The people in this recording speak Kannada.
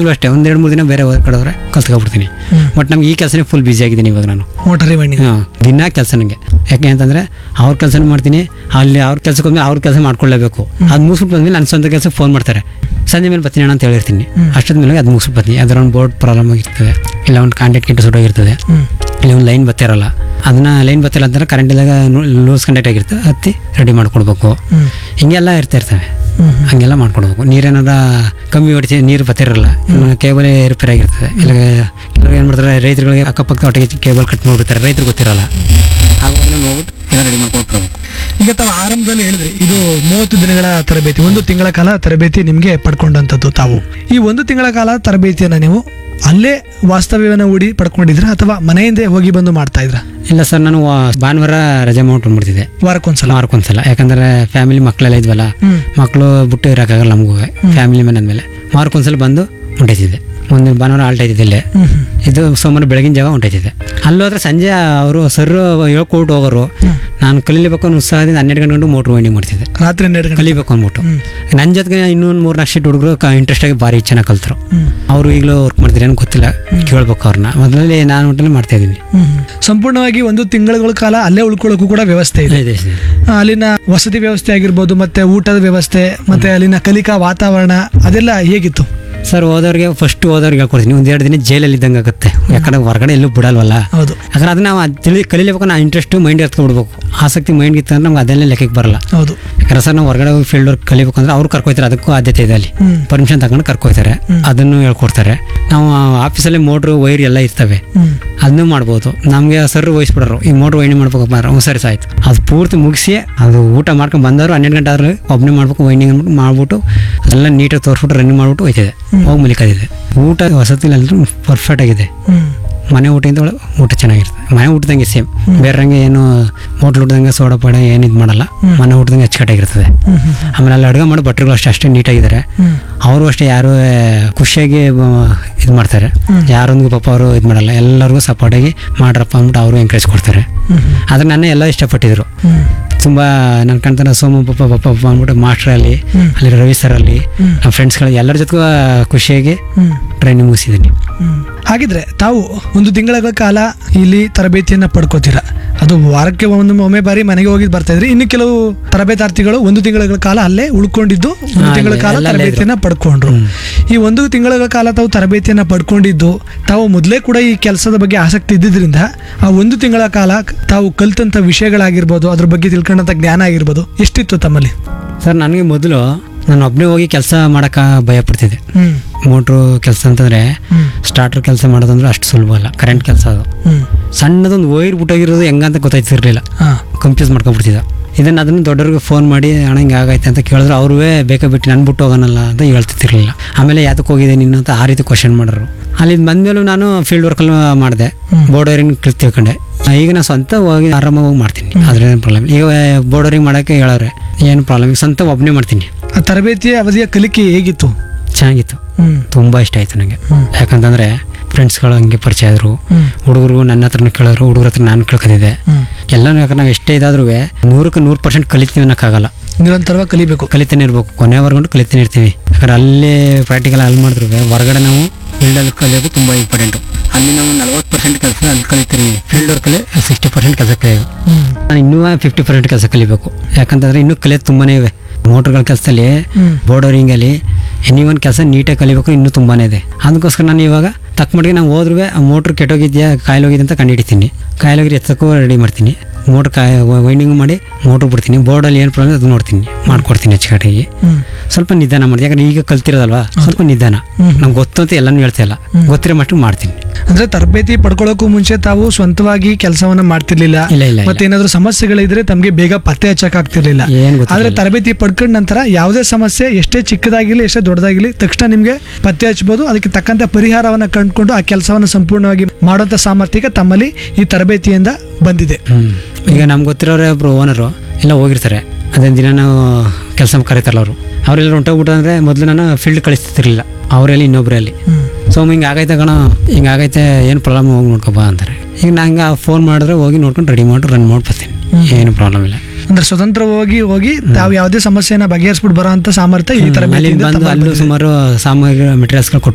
ಈಗಲೂ ಅಷ್ಟೇ ಒಂದೆರಡು ಮೂರು ದಿನ ಬೇರೆ ಹೋದ ಕಡೆ ಹೋದ್ರೆ ಕಲ್ತ್ಕೊಬಿಡ್ತೀನಿ ಬಟ್ ನಮ್ಗೆ ಈ ಕೆಲಸನೇ ಫುಲ್ ಬ್ಯುಸಿ ಆಗಿದ್ದೀನಿ ಇವಾಗ ನಾನು ಮೋಟರ್ ರಿವೈಂಡಿಂಗ್ ಹಾಂ ದಿನ ಕೆಲಸ ನನಗೆ ಯಾಕೆ ಅಂತಂದರೆ ಅವ್ರ ಕೆಲಸನೂ ಮಾಡ್ತೀನಿ ಅಲ್ಲಿ ಅವ್ರ ಕೆಲಸಕ್ಕೆ ಹೋದ್ಮೇಲೆ ಅವ್ರ ಕೆಲಸ ಮಾಡ್ಕೊಳ್ಳೇಬೇಕು ಅದು ಮುಗಿಸ್ಬಿಟ್ಟು ಬಂದ್ಮೇಲೆ ನನ್ನ ಸ್ವಂತ ಕೆಲಸಕ್ಕೆ ಫೋನ್ ಮಾಡ್ತಾರೆ ಸಂಜೆ ಮೇಲೆ ಬರ್ತೀನಿ ಅಣ್ಣ ಅಂತ ಹೇಳಿರ್ತೀನಿ ಅಷ್ಟೊತ್ತ ಮೇಲೆ ಅದು ಮುಗಿಸ್ಬಿಟ್ಟು ಬರ್ತೀನಿ ಅದರ ಒಂದು ಬೋರ್ಡ್ ಪ್ರಾಬ್ಲಮ್ ಆಗಿರ್ತದೆ ಇಲ್ಲ ಒಂದು ಕಾಂಟ್ಯಾಕ್ಟ್ ಗಿಟ್ಟು ಸುಟ್ಟೋಗಿರ್ತದೆ ಇಲ್ಲಿ ಒಂದು ಲೈನ್ ಬತ್ತಿರಲ್ಲ ಅದನ್ನ ಲೈನ್ ಬತ್ತಿಲ್ಲ ಅಂತಂದ್ರೆ ಕರೆಂಟ್ ಇದ್ದಾಗ ಲೂಸ್ ಕಂಡಕ್ಟ್ ಆಗಿರ್ತದೆ ಹತ್ತಿ ರೆಡಿ ಮಾಡ್ಕೊಡ್ಬೇಕು ಹಿಂಗೆಲ್ಲ ಇರ್ತಾ ಇರ್ತವೆ ಹಂಗೆಲ್ಲ ಮಾಡ್ಕೊಡ್ಬೇಕು ನೀರೇನಾರ ಕಮ್ಮಿ ಹೊಡಿಸಿ ನೀರು ಬತ್ತಿರಲ್ಲ ಕೇಬಲ್ ರಿಪೇರ್ ಆಗಿರ್ತದೆ ಇಲ್ಲ ಕೆಲವ್ರು ಏನು ಮಾಡ್ತಾರೆ ರೈತರುಗಳಿಗೆ ಅಕ್ಕಪಕ್ಕ ಒಟ್ಟಿಗೆ ಕೇಬಲ್ ಕಟ್ ಮಾಡಿಬಿಡ್ತಾರೆ ರೈತರು ಗೊತ್ತಿರಲ್ಲ ಆವಾಗ ನೋಡ್ಬಿಟ್ಟು ಎಲ್ಲ ರೆಡಿ ಮಾಡ್ಕೊಡ್ಬೇಕು ಈಗ ತಾವು ಆರಂಭದಲ್ಲಿ ಹೇಳಿದ್ರಿ ಇದು ಮೂವತ್ತು ದಿನಗಳ ತರಬೇತಿ ಒಂದು ತಿಂಗಳ ಕಾಲ ತರಬೇತಿ ನಿಮಗೆ ಪಡ್ಕೊಂಡಂಥದ್ದು ತಾವು ಈ ಒಂದು ತಿಂಗಳ ಕಾಲ ತರಬೇತಿಯನ್ನ ನೀವು ಅಲ್ಲೇ ವಾಸ್ತವ್ಯವನ್ನು ಹೂಡಿ ಪಡ್ಕೊಂಡಿದ್ರ ಅಥವಾ ಮನೆಯಿಂದ ಹೋಗಿ ಬಂದು ಮಾಡ್ತಾ ಇದ್ರ ಇಲ್ಲ ಸರ್ ನಾನು ವಾ- ಭಾನುವಾರ ರಜೆ ಮಾಡ್ಕೊಂಡ್ಬಿಡ್ತಿದ್ದೆ ವಾರಕ್ಕೊಂದ್ಸಲ ವಾರಕ್ಕೊಂದ್ಸಲ ಯಾಕಂದ್ರೆ ಫ್ಯಾಮಿಲಿ ಮಕ್ಕಳೆಲ್ಲ ಇದ್ವಲ್ಲ ಹ್ಮ್. ಮಕ್ಕಳು ಬಿಟ್ಟು ಇರೋಕ್ಕಾಗಲ್ಲ ನಮಗೂ ಫ್ಯಾಮಿಲಿ ಮನೆ ಅಂದಮೇಲೆ ವಾರಕ್ಕೊಂದ್ಸಲ ಬಂದು ಹೊಂಟೈತಿದ್ದೆ ಒಂದು ಭಾನುವಾರ ಆಲ್ಟ್ ಆಯ್ತಿದ್ದೆ ಇಲ್ಲೇ ಹ್ಮ್ ಹ್ಮ್. ಇದು ಸೋಮವಾರ ಬೆಳಗಿನ ಜಾವ ಹೊಂಟೈತಿದ್ದೆ ಅಲ್ಲೋದ್ರೆ ಸಂಜೆ ಅವರು ಸರ್ ಹೇಳ್ಕೊಟ್ಟು ಹೋಗೋರು ನಾನು ಕಲೀಬೇಕು ಅನ್ನೋ ಉತ್ಸಾಹದಿಂದ ಹನ್ನೆರಡು ಗಂಟೆ ಗಂಟು ಮೋಟ್ರ್ ವೈಂಡಿಂಗ್ ಮಾಡ್ತಿದ್ದೆ ರಾತ್ರಿ ಹನ್ನೆರಡು ಗಂಟೆ ಕಲಿಬೇಕು ಅಂದ್ಬಿಟ್ಟು ಹ್ಮ್. ನನ್ನ ಜೊತೆಗೆ ಇನ್ನೊಂದು ಮೂರು ನಾಲ್ಕು ಶೀಟ್ ಹುಡುಗರು ಇಂಟ್ರೆಸ್ಟ್ ಆಗಿ ಭಾರಿ ಚೆನ್ನಾಗಿ ಕಲ್ತರು ಹ್ಮ್. ಅವರು ಈಗಲೂ ವರ್ಕ್ ಮಾಡ್ತಾರೆ ಏನು ಗೊತ್ತಿಲ್ಲ ಕೇಳ್ಬೇಕು ಅವ್ರನ್ನ ಮೊದಲಲ್ಲಿ ನಾನು ಒಟ್ಟಲ್ಲಿ ಮಾಡ್ತಾ ಇದ್ದೀನಿ ಹ್ಮ್ ಹ್ಮ್. ಸಂಪೂರ್ಣವಾಗಿ ಒಂದು ತಿಂಗಳ ಕಾಲ ಅಲ್ಲೇ ಉಳ್ಕೊಳ್ಳೋಕ್ಕೂ ಕೂಡ ವ್ಯವಸ್ಥೆ ಇದೆ ಇದೆ ಇದೆ. ಆ, ಅಲ್ಲಿನ ವಸತಿ ವ್ಯವಸ್ಥೆ ಆಗಿರ್ಬೋದು ಮತ್ತೆ ಊಟದ ವ್ಯವಸ್ಥೆ ಮತ್ತೆ ಅಲ್ಲಿನ ಕಲಿಕಾ ವಾತಾವರಣ ಅದೆಲ್ಲ ಹೇಗಿತ್ತು ಸರ್ ಹೋದವ್ರಿಗೆ ಫಸ್ಟ್ ಹೋದವ್ರಿಗೆ ಹೇಳ್ಕೊಡ್ತೀನಿ ಒಂದು ಎರಡು ದಿನ ಜೈಲಲ್ಲಿ ಇದ್ದಂಗೆ ಆಗುತ್ತೆ ಯಾಕಂದ್ರೆ ಹೊರಗಡೆ ಎಲ್ಲೂ ಬಿಡಲ್ವಲ್ಲ ಹೌದು ಯಾಕಂದ್ರೆ ಅದನ್ನ ನಾವು ಅದ್ ತಿಳಿ ಕಲಿಲೇಬೇಕು ನಾವು ಇಂಟ್ರೆಸ್ಟ್ ಮೈಂಡ್ ಎತ್ಕೊಬಿಡ್ಬೇಕು ಆಸಕ್ತಿ ಮೈಂಡ್ ಇತ್ತು ಅಂದ್ರೆ ನಮ್ಗೆ ಅದೆಲ್ಲ ಲೆಕ್ಕಕ್ಕೆ ಬರಲ್ಲ ಹೌದು ಯಾಕಂದ್ರೆ ಸರ್ ನಾವು ಹೊರಗಡೆ ಹೋಗಿ ಫೀಲ್ಡ್ ವರ್ಕ್ ಕಲಿಬೇಕು ಅಂದ್ರೆ ಅವ್ರು ಕರ್ಕೊಯ್ತಾರೆ ಅದಕ್ಕೂ ಆದ್ಯತೆ ಇದೆ ಅಲ್ಲಿ ಹ್ಮ್ ಪರ್ಮಿಷನ್ ತಗೊಂಡು ಕರ್ಕೊಯ್ತಾರೆ ಅದನ್ನು ಹೇಳ್ಕೊಡ್ತಾರೆ ನಾವು ಆಫೀಸಲ್ಲಿ ಮೋಟ್ರು ವೈರ್ ಎಲ್ಲ ಇರ್ತವೆ ಹ್ಮ್ ಅದನ್ನು ಮಾಡ್ಬೋದು ನಮಗೆ ಸರ್ ವಹಿಸ್ಬಿಡೋರು ಈ ಮೋಟ್ರ್ ವೈಂಡಿಂಗ್ ಮಾಡ್ಬೇಕಪ್ಪ ಅಂದ್ರೆ ಹ್ಞೂ ಸರಿ ಆಯ್ತು ಅದು ಪೂರ್ತಿ ಮುಗಿಸಿ ಅದು ಊಟ ಮಾಡ್ಕೊಂಡು ಬಂದವರು ಹನ್ನೆರಡು ಗಂಟೆ ಆದ್ರೆ ಒಬ್ಬನೇ ಮಾಡ್ಬೇಕು ವೈಂಡಿಂಗ್ ಅಂದ್ಬಿಟ್ಟು ಮಾಡ್ಬಿಟ್ಟು ಅದೆಲ್ಲ ನೀಟಾಗಿ ತೋರಿಸ್ಬಿಟ್ಟು ರನ್ನಿಂಗ್ ಮಾಡ್ಬಿಟ್ಟು ಹೋಯ್ತಿದೆ ಹೋಗಿ ಮಲಿಕದಿದೆ ಊಟ ವಸತಿ ಎಲ್ಲರೂ ಪರ್ಫೆಕ್ಟ್ ಆಗಿದೆ ಹ್ಮ್ ಮನೆ ಊಟದಿಂದ ಒಳಗೆ ಊಟ ಚೆನ್ನಾಗಿರ್ತದೆ ಮನೆ ಊಟದಂಗೆ ಸೇಮ್ ಬೇರೆಂಗೆ ಏನು ಹೋಟ್ಲ್ ಊಟದಂಗೆ ಸೋಡಾ ಪಡ ಏನು ಇದು ಮಾಡಲ್ಲ ಮನೆ ಊಟದಂಗೆ ಅಚ್ಚುಕಟ್ಟಾಗಿರ್ತದೆ ಹ್ಮ್ ಹ್ಮ್ ಆಮೇಲೆ ಅಲ್ಲಿ ಅಡುಗೆ ಮಾಡೋ ಭಟ್ರುಗಳು ಅಷ್ಟೇ ಅಷ್ಟೇ ನೀಟಾಗಿದ್ದಾರೆ ಹ್ಮ್ ಅವರು ಅಷ್ಟೇ ಯಾರು ಖುಷಿಯಾಗಿ ಇದು ಮಾಡ್ತಾರೆ ಯಾರೊಂದಿಗೂ ಪಾಪ ಅವರು ಇದು ಮಾಡಲ್ಲ ಎಲ್ಲರಿಗೂ ಸಪೋರ್ಟಾಗಿ ಮಾಡ್ರಪ್ಪ ಅಂದ್ಬಿಟ್ಟು ಅವರು ಎಂಕರೇಜ್ ಕೊಡ್ತಾರೆ ಹ್ಮ್ ಹ್ಮ್ ಆದ್ರೆ ನನ್ನ ಎಲ್ಲ ಇಷ್ಟಪಟ್ಟಿದ್ರು ಹ್ಮ್ ತುಂಬ ನನ್ನ ಕಣ್ತನ ಸೋಮು ಪಪ್ಪ ಪಪ್ಪ ಪಪ್ಪ ಅಂದ್ಬಿಟ್ಟು ಮಾಸ್ಟ್ರಲ್ಲಿ ಹ್ಮ್. ಅಲ್ಲಿ ರವಿ ಸರಲ್ಲಿ ಹ್ಮ್. ನಮ್ಮ ಫ್ರೆಂಡ್ಸ್ಗಳು ಎಲ್ಲರ ಜೊತೆಗೂ ಖುಷಿಯಾಗಿ ಹ್ಮ್ ಟ್ರೈನಿಂಗ್ ಮುಗಿಸಿದ್ದೀನಿ ಹ್ಮ್. ಹಾಗಿದ್ರೆ ತಾವು ಒಂದು ತಿಂಗಳ ಕಾಲ ಇಲ್ಲಿ ತರಬೇತಿಯನ್ನ ಪಡ್ಕೋತೀರಾ ಅದು ವಾರಕ್ಕೆ ಒಂದು ಒಮ್ಮೆ ಬಾರಿ ಮನೆಗೆ ಹೋಗಿ ಬರ್ತಾ ಇದ್ರಿ ಇನ್ನು ಕೆಲವು ತರಬೇತಾರ್ಥಿಗಳು ಒಂದು ತಿಂಗಳ ಕಾಲ ಅಲ್ಲೇ ಉಳ್ಕೊಂಡಿದ್ದು ಒಂದು ಹಾ, ತಿಂಗಳ ಅಲ್ಲೇ- ಕಾಲ ಎಲ್ಲ ಅಲ್ಲೇ ತರಬೇತಿಯನ್ನ ಪಡ್ಕೊಂಡ್ರು ಈ ಒಂದು ತಿಂಗಳ ಕಾಲ ತಾವು ತರಬೇತಿಯನ್ನ ಪಡ್ಕೊಂಡಿದ್ದು ತಾವು ಮೊದಲೇ ಕೂಡ ಈ ಕೆಲಸದ ಬಗ್ಗೆ ಆಸಕ್ತಿ ಇದ್ದಿದ್ರಿಂದ ಆ ಒಂದು ತಿಂಗಳ ಕಾಲ ತಾವು ಕಲ್ತಂತ ವಿಷಯಗಳಾಗಿರ್ಬೋದು ಅದ್ರ ಬಗ್ಗೆ ತಿಳ್ಕೊಂಡಂತ ಜ್ಞಾನ ಆಗಿರ್ಬೋದು ಎಷ್ಟಿತ್ತು ತಮ್ಮಲ್ಲಿ ಸರ್ ನನಗೆ ಮೊದಲು ನಾನು ಒಬ್ಬನೇ ಹೋಗಿ ಕೆಲಸ ಮಾಡೋಕೆ ಭಯ ಪಡ್ತಿದ್ದೆ ಹ್ಮ್ ಮೋಟ್ರು ಕೆಲಸ ಅಂತಂದರೆ ಹ್ಮ್ ಸ್ಟಾರ್ಟರ್ ಕೆಲಸ ಮಾಡೋದಂದ್ರೆ ಅಷ್ಟು ಸುಲಭ ಅಲ್ಲ ಕರೆಂಟ್ ಕೆಲಸ ಅದು ಹ್ಮ್ ಸಣ್ಣದೊಂದು ವೈರ್ ಬಿಟ್ಟೋಗಿರೋದು ಹೆಂಗಂತ ಗೊತ್ತಾಯ್ತಿರ್ಲಿಲ್ಲ ಹಾ ಕನ್ಫ್ಯೂಸ್ ಮಾಡ್ಕೊಂಡ್ಬಿಡ್ತಿದ್ದ ಇದನ್ನು ಅದನ್ನು ದೊಡ್ಡವ್ರಿಗೆ ಫೋನ್ ಮಾಡಿ ಅಣ್ಣ ಹಿಂಗೆ ಆಗೈತೆ ಅಂತ ಕೇಳಿದ್ರೆ ಅವ್ರೂ ಬೇಕಾ ಬಿಟ್ಟು ನಾನು ಬಿಟ್ಟು ಹೋಗೋಣಲ್ಲ ಅಂತ ಹೇಳ್ತಿರ್ಲಿಲ್ಲ ಆಮೇಲೆ ಯಾತಕ್ಕೆ ಹೋಗಿದೆ ನೀನು ಅಂತ ಆ ರೀತಿ ಕ್ವಶನ್ ಮಾಡೋರು ಅಲ್ಲಿ ಬಂದಮೇಲೂ ನಾನು ಫೀಲ್ಡ್ ವರ್ಕಲ್ಲಿ ಮಾಡಿದೆ ಬೋರ್ಡ್ ವೈರಿಂಗ್ ತಿಳ್ಕೊಂಡೆ ಈಗ ನಾನು ಸ್ವಂತ ಹೋಗಿ ಆರಾಮಾಗಿ ಹೋಗಿ ಮಾಡ್ತೀನಿ ಅದ್ರೇನು ಪ್ರಾಬ್ಲಮ್ ಈಗ ಬೋರ್ಡ್ ವೈರಿಂಗ್ ಮಾಡೋಕ್ಕೆ ಹೇಳೋರೆ ಏನು ಪ್ರಾಬ್ಲಮ್ ಈಗ ಸ್ವಂತ ಒಬ್ಬನೇ ಮಾಡ್ತೀನಿ ಆ ತರಬೇತಿಯ ಅವಧಿಯ ಕಲಿಕೆ ಹೇಗಿತ್ತು ಚೆನ್ನಾಗಿತ್ತು ಹ್ಮ್ ತುಂಬ ಇಷ್ಟ ಆಯಿತು ನನಗೆ ಹ್ಮ್. ಯಾಕಂತಂದರೆ ಫ್ರೆಂಡ್ಸ್ಗಳು ಹಂಗೆ ಪರಿಚಯ ಆದರು ಹ್ಮ್ ಹುಡುಗರು ನನ್ನ ಹತ್ರನೂ ಕೇಳೋರು ಹುಡುಗರ ಹತ್ರ ನಾನು ಕೇಳ್ಕೊಂಡಿದ್ದೆ ಹ್ಮ್ ಎಲ್ಲನೂ ಯಾಕಂದ್ರೆ ನಾವು ಎಷ್ಟೇ ಇದಾದ್ರೂ ನೂರಕ್ಕೆ ನೂರು ಪರ್ಸೆಂಟ್ ಕಲಿತೀವಿ ಅನ್ನೋಕ್ಕಾಗಲ್ಲ ನಿರಂತರವಾಗಿ ಕಲಿಬೇಕು ಕಲಿತಾನೆ ಇರ್ಬೇಕು ಕೊನೆವರೆಗೂ ಕಲಿತಾನೆ ಇರ್ತೀವಿ ಯಾಕಂದ್ರೆ ಅಲ್ಲೇ ಪ್ರಾಕ್ಟಿಕಲ್ ಅಲ್ಲಿ ಮಾಡಿದ್ರು ಹೊರಗಡೆ ನಾವು ಫೀಲ್ಡಲ್ಲಿ ಕಲಿಯೋದು ತುಂಬ ಇಂಪಾರ್ಟೆಂಟು ಅಲ್ಲಿ ನಾವು ನಲ್ವತ್ತು ಪರ್ಸೆಂಟ್ ಕೆಲಸ ಅಲ್ಲಿ ಕಲಿತೀವಿ ಫೀಲ್ಡ್ ವರ್ಕಲ್ಲಿ ಸಿಕ್ಸ್ಟಿ ಪರ್ಸೆಂಟ್ ಕೆಲಸ ಕಲಿಯೋದು ಹ್ಮ್ ನಾನು ಇನ್ನೂ ಫಿಫ್ಟಿ ಪರ್ಸೆಂಟ್ ಕೆಲಸ ಕಲಿಬೇಕು ಯಾಕಂತಂದ್ರೆ ಇನ್ನೂ ಕಲಿಯೋದು ತುಂಬಾನೇ ಇವೆ ಮೋಟ್ರ್ಗಳ ಕೆಲಸದಲ್ಲಿ ಹ್ಮ್. ಬೋರ್ಡರಿಂಗಲ್ಲಿ ಎನಿ ಒಂದು ಕೆಲಸ ನೀಟಾಗಿ ಕಲಿಬೇಕು ಇನ್ನೂ ತುಂಬಾನೇ ಇದೆ ಅದಕ್ಕೋಸ್ಕರ ನಾನು ಇವಾಗ ತಕ್ಕ ಮಟ್ಟಿಗೆ ನಾವು ಹೋದ್ರೂ ಆ ಮೋಟ್ರ್ ಕೆಟ್ಟೋಗಿದ್ಯಾ ಕಾಯಿಲೋಗಿದೆ ಅಂತ ಕಂಡುಹಿಡಿತೀನಿ ಕಾಯಿಲೋಗಿದ್ರೆ ಎತ್ತಕ್ಕೂ ರೆಡಿ ಮಾಡ್ತೀನಿ ಮೋಟ್ರ್ ಕಾಯಿ ವೈಂಡಿಂಗ್ ಮಾಡಿ ಮೋಟ್ರ್ ಬಿಡ್ತೀನಿ ಬೋರ್ಡಲ್ಲಿ ಏನು ಪ್ರಾಬ್ಲಮ್ ಅದು ನೋಡ್ತೀನಿ ಮಾಡ್ಕೊಡ್ತೀನಿ ಅಚ್ಚುಕಟ್ಟಾಗಿ ಹ್ಮ್ ಸ್ವಲ್ಪ ನಿಧಾನ ಮಾಡ್ತೀನಿ ಯಾಕಂದ್ರೆ ಈಗ ಕಲ್ತಿರೋದಲ್ವಾ ಸ್ವಲ್ಪ ನಿಧಾನ ನಂಗೆ ಗೊತ್ತು ಅಂತ ಎಲ್ಲನೂ ಹೇಳ್ತಾ ಇಲ್ಲ ಗೊತ್ತಿರೋ ಮಟ್ಟಿಗೆ ಮಾಡ್ತೀನಿ ಅಂದ್ರೆ ತರಬೇತಿ ಪಡ್ಕೊಳ್ಳೋಕ್ಕೂ ಮುಂಚೆ ತಾವು ಸ್ವಂತವಾಗಿ ಕೆಲಸವನ್ನ ಮಾಡ್ತಿರ್ಲಿಲ್ಲ ಇಲ್ಲ ಇಲ್ಲ ಮತ್ತೆ ಏನಾದ್ರು ಸಮಸ್ಯೆಗಳಿದ್ರೆ ತಮ್ಗೆ ಬೇಗ ಪತ್ತೆ ಹಚ್ಚಕ್ ಆಗ್ತಿರ್ಲಿಲ್ಲ ಏನು ಗೊತ್ತಿಲ್ಲ ಆದ್ರೆ ತರಬೇತಿ ಪಡ್ಕೊಂಡ ನಂತರ ಯಾವುದೇ ಸಮಸ್ಯೆ ಎಷ್ಟೇ ಚಿಕ್ಕದಾಗಿರ್ಲಿ ಎಷ್ಟೇ ದೊಡ್ಡದಾಗಿರ್ಲಿ ತಕ್ಷಣ ನಿಮ್ಗೆ ಪತ್ತೆ ಹಚ್ಚಬಹುದು ಅದಕ್ಕೆ ತಕ್ಕಂತ ಪರಿಹಾರವನ್ನ ಕಂಡುಕೊಂಡು ಆ ಕೆಲಸವನ್ನ ಸಂಪೂರ್ಣವಾಗಿ ಮಾಡುವಂತ ಸಾಮರ್ಥ್ಯ ತಮ್ಮಲ್ಲಿ ಈ ತರಬೇತಿಯಿಂದ ಬಂದಿದೆ ಹ್ಮ್. ಈಗ ನಮ್ಗೆ ಗೊತ್ತಿರೋರೇ ಒಬ್ರು ಓನರು ಎಲ್ಲ ಹೋಗಿರ್ತಾರೆ ಅದೇ ದಿನ ನಾವು ಕೆಲಸ ಕರೀತಾರಲ್ಲ ಅವರು ಅವರೆಲ್ಲ ಹೊಂಟೋಗ್ಬಿಟ್ಟು ಅಂದರೆ ಮೊದಲು ನಾನು ಫೀಲ್ಡ್ ಕಳಿಸ್ತಿರ್ಲಿಲ್ಲ ಅವರಲ್ಲಿ ಇನ್ನೊಬ್ರಲ್ಲಿ ಹ್ಮ್ ಸೊ ಹಿಂಗೆ ಆಗೈತೆ ಕಣ ಹಿಂಗೆ ಆಗೈತೆ ಏನು ಪ್ರಾಬ್ಲಮ್ ಹೋಗಿ ನೋಡ್ಕೊಬಾ ಅಂತಾರೆ ಈಗ ನಂಗೆ ಫೋನ್ ಮಾಡಿದ್ರೆ ಹೋಗಿ ನೋಡ್ಕೊಂಡು ರೆಡಿ ಮಾಡಿ ರನ್ ಮಾಡಿ ಬರ್ತೀನಿ ಏನು ಪ್ರಾಬ್ಲಮ್ ಇಲ್ಲ ಅಂದ್ರೆ ಸ್ವತಂತ್ರವಾಗಿ ಹೋಗಿ ತಾವು ಯಾವುದೇ ಸಮಸ್ಯೆನ ಬಗೆಹರಿಸ್ಬಿಟ್ಟು ಬರೋ ಅಂತ ಸಾಮರ್ಥ್ಯ ಈ ಅಲ್ಲಿ ತರಬೇತಿಯಿಂದ ಬಂದು ತಮ್ಮಲ್ಲಿ ಅಲ್ಲೂ ಬಂದಿದೆ. ಸುಮಾರು ಸಾಮಗ್ರಿ ಮೆಟೀರಿಯಲ್ಸ್ಗಳು